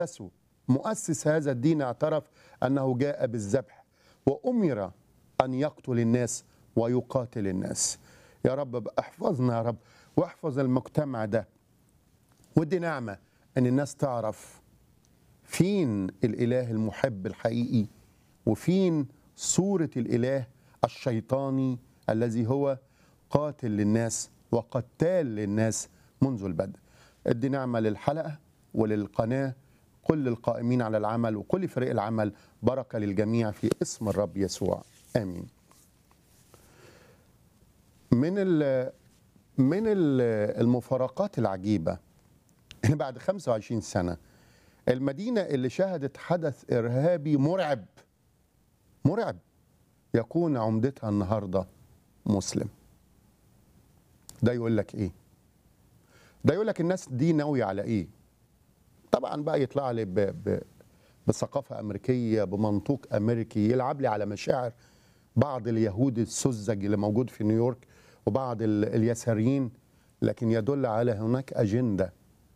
أسسه مؤسس هذا الدين اعترف أنه جاء بالذبح وأمر أن يقتل الناس ويقاتل النس يا رب بقى احفظنا يا رب واحفظ المجتمع ده ودي نعمة أن الناس تعرف فين الإله المحب الحقيقي وفين صورة الإله الشيطاني الذي هو قاتل للناس وقتال للناس منذ البدء ادي نعمة للحلقة وللقناة كل القائمين على العمل وكل فريق العمل بركة للجميع في اسم الرب يسوع آمين من ال من ال المفارقات العجيبة إن بعد 25 سنة المدينة اللي شهدت حدث إرهابي مرعب مرعب يكون عمدتها النهاردة مسلم ده يقول لك إيه ده يقول لك الناس دي ناوية على إيه طبعا بقى يطلع لي ب... ب... بثقافة أمريكية بمنطوق أمريكي يلعب لي على مشاعر بعض اليهود السذج اللي موجود في نيويورك وبعض ال... اليساريين لكن يدل على هناك أجندة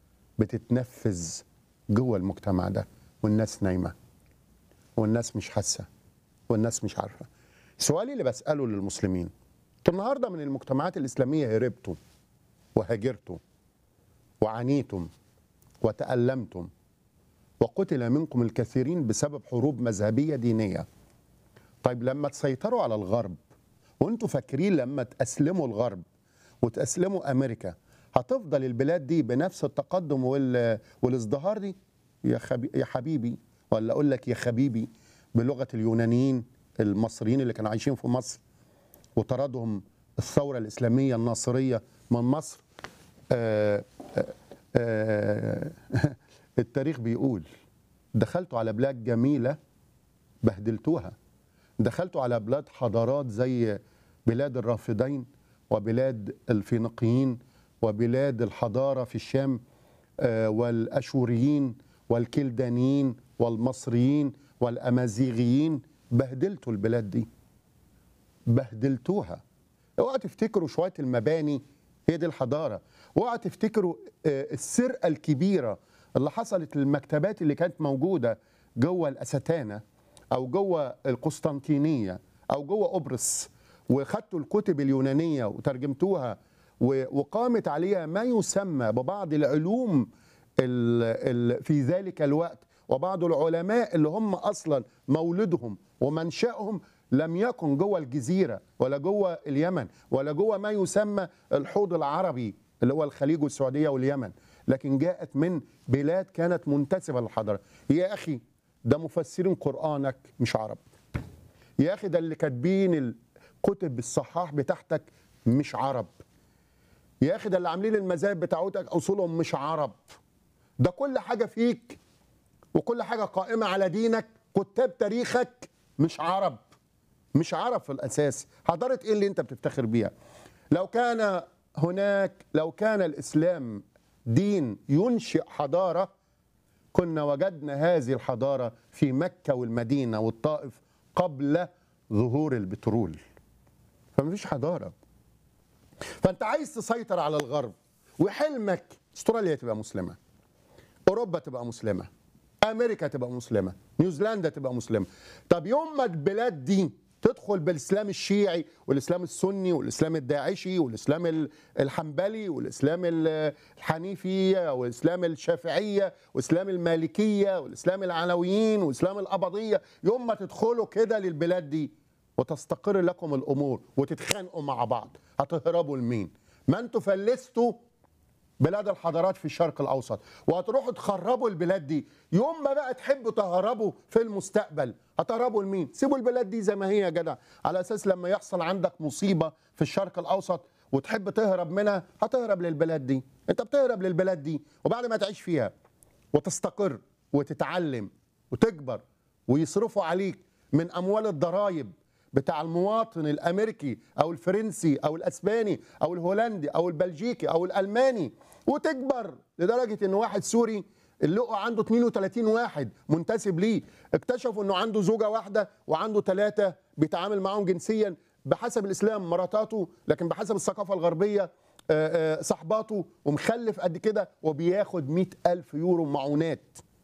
بتتنفذ جوه المجتمع ده والناس نايمة والناس مش حاسة والناس مش عارفة سؤالي اللي بسأله للمسلمين انتوا النهاردة من المجتمعات الإسلامية هربتوا وهاجرتوا وعانيتم وتألمتم وقتل منكم الكثيرين بسبب حروب مذهبية دينية طيب لما تسيطروا على الغرب وانتوا فاكرين لما تأسلموا الغرب وتأسلموا أمريكا هتفضل البلاد دي بنفس التقدم وال... والازدهار دي يا, خبي... يا حبيبي ولا أقول لك يا خبيبي بلغة اليونانيين المصريين اللي كانوا عايشين في مصر وطردهم الثورة الإسلامية الناصرية من مصر آآ آآ التاريخ بيقول دخلتوا على بلاد جميلة بهدلتوها دخلتوا على بلاد حضارات زي بلاد الرافدين وبلاد الفينيقيين وبلاد الحضارة في الشام والأشوريين والكلدانيين والمصريين والأمازيغيين بهدلتوا البلاد دي بهدلتوها اوعى تفتكروا شوية المباني هي دي الحضارة اوعى تفتكروا السرقة الكبيرة اللي حصلت للمكتبات اللي كانت موجودة جوه الأستانة أو جوه القسطنطينية أو جوه قبرص وخدتوا الكتب اليونانية وترجمتوها وقامت عليها ما يسمى ببعض العلوم ال ال في ذلك الوقت وبعض العلماء اللي هم أصلا مولدهم ومنشأهم لم يكن جوه الجزيرة ولا جوه اليمن ولا جوه ما يسمى الحوض العربي اللي هو الخليج والسعودية واليمن لكن جاءت من بلاد كانت منتسبة للحضارة يا أخي ده مفسرين قرآنك مش عرب يا أخي ده اللي كاتبين الكتب الصحاح بتاعتك مش عرب يا أخي ده اللي عاملين المذاهب بتاعتك أصولهم مش عرب ده كل حاجة فيك وكل حاجة قائمة على دينك كتاب تاريخك مش عرب مش عرب في الأساس حضارة إيه اللي أنت بتفتخر بيها لو كان هناك لو كان الإسلام دين ينشئ حضارة كنا وجدنا هذه الحضارة في مكة والمدينة والطائف قبل ظهور البترول فمفيش حضارة فأنت عايز تسيطر على الغرب وحلمك استراليا تبقى مسلمة أوروبا تبقى مسلمة أمريكا تبقى مسلمة نيوزيلندا تبقى مسلمة طب يوم ما البلاد دي تدخل بالاسلام الشيعي والاسلام السني والاسلام الداعشي والاسلام الحنبلي والاسلام الحنيفيه والاسلام الشافعيه والاسلام المالكيه والاسلام العلويين والاسلام القبضيه يوم ما تدخلوا كده للبلاد دي وتستقر لكم الامور وتتخانقوا مع بعض هتهربوا لمين؟ ما انتوا فلستوا بلاد الحضارات في الشرق الاوسط وهتروحوا تخربوا البلاد دي يوم ما بقى تحبوا تهربوا في المستقبل هتهربوا لمين سيبوا البلاد دي زي ما هي يا جدع على اساس لما يحصل عندك مصيبه في الشرق الاوسط وتحب تهرب منها هتهرب للبلاد دي انت بتهرب للبلاد دي وبعد ما تعيش فيها وتستقر وتتعلم وتكبر ويصرفوا عليك من اموال الضرائب بتاع المواطن الامريكي او الفرنسي او الاسباني او الهولندي او البلجيكي او الالماني وتكبر لدرجه ان واحد سوري اللي لقوا عنده 32 واحد منتسب ليه اكتشفوا انه عنده زوجه واحده وعنده ثلاثه بيتعامل معاهم جنسيا بحسب الاسلام مراتاته لكن بحسب الثقافه الغربيه صحباته ومخلف قد كده وبياخد 100 ألف يورو معونات